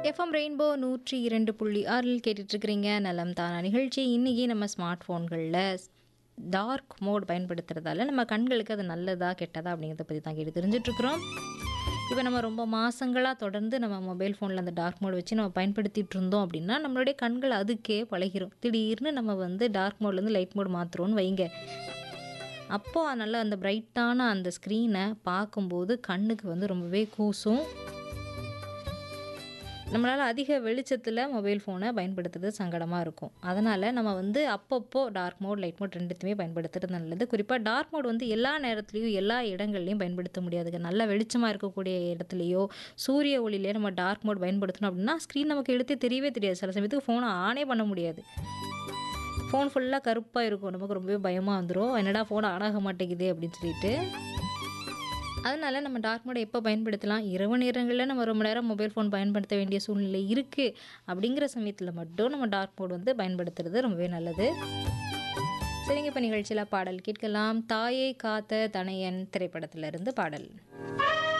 FM rainbow நூற்றி இரண்டு புள்ளி ஆறில் கேட்டுட்ருக்கிறீங்க நலம் தானா நிகழ்ச்சி இன்றைக்கி நம்ம ஸ்மார்ட் ஃபோன்களில் டார்க் மோட் பயன்படுத்துறதால நம்ம கண்களுக்கு அது நல்லதா கெட்டதா அப்படிங்கிறத பற்றி தான் கேட்டு தெரிஞ்சிட்ருக்குறோம் இப்போ நம்ம ரொம்ப மாதங்களாக தொடர்ந்து நம்ம மொபைல் ஃபோனில் அந்த டார்க் மோட் வச்சு நம்ம பயன்படுத்திட்டு இருந்தோம் அப்படின்னா நம்மளுடைய கண்கள் அதுக்கே பழகிரும் திடீர்னு நம்ம வந்து டார்க் மோட்லேருந்து லைட் மோட் மாற்றுறோன்னு வைங்க அப்போது நல்லா அந்த பிரைட்டான அந்த ஸ்க்ரீனை பார்க்கும்போது கண்ணுக்கு வந்து ரொம்பவே கூசும் நம்மளால் அதிக வெளிச்சத்தில் மொபைல் ஃபோனை பயன்படுத்துறது சங்கடமாக இருக்கும் அதனால் நம்ம வந்து அப்பப்போ டார்க் மோட் லைட் மோட் ரெண்டுத்தையுமே பயன்படுத்துறது நல்லது குறிப்பாக டார்க் மோட் வந்து எல்லா நேரத்துலையும் எல்லா இடங்கள்லையும் பயன்படுத்த முடியாதுங்க நல்ல வெளிச்சமாக இருக்கக்கூடிய இடத்துலையோ சூரிய ஒளியிலையோ நம்ம டார்க் மோட் பயன்படுத்தணும் அப்படின்னா ஸ்க்ரீன் நமக்கு எடுத்தே தெரியவே தெரியாது சில சமயத்துக்கு ஃபோனை ஆனே பண்ண முடியாது ஃபோன் ஃபுல்லாக கருப்பாக இருக்கும் நமக்கு ரொம்பவே பயமாக வந்துடும் என்னடா ஃபோன் ஆன் ஆக மாட்டேங்குது அப்படின்னு சொல்லிட்டு அதனால நம்ம டார்க் மோடை எப்போ பயன்படுத்தலாம் இரவு நேரங்களில் நம்ம ரொம்ப நேரம் மொபைல் ஃபோன் பயன்படுத்த வேண்டிய சூழ்நிலை இருக்குது அப்படிங்கிற சமயத்தில் மட்டும் நம்ம டார்க் மோட் வந்து பயன்படுத்துறது ரொம்பவே நல்லது சரிங்க இப்போ நிகழ்ச்சியில் பாடல் கேட்கலாம் தாயை காத்த தனையன் திரைப்படத்திலிருந்து பாடல்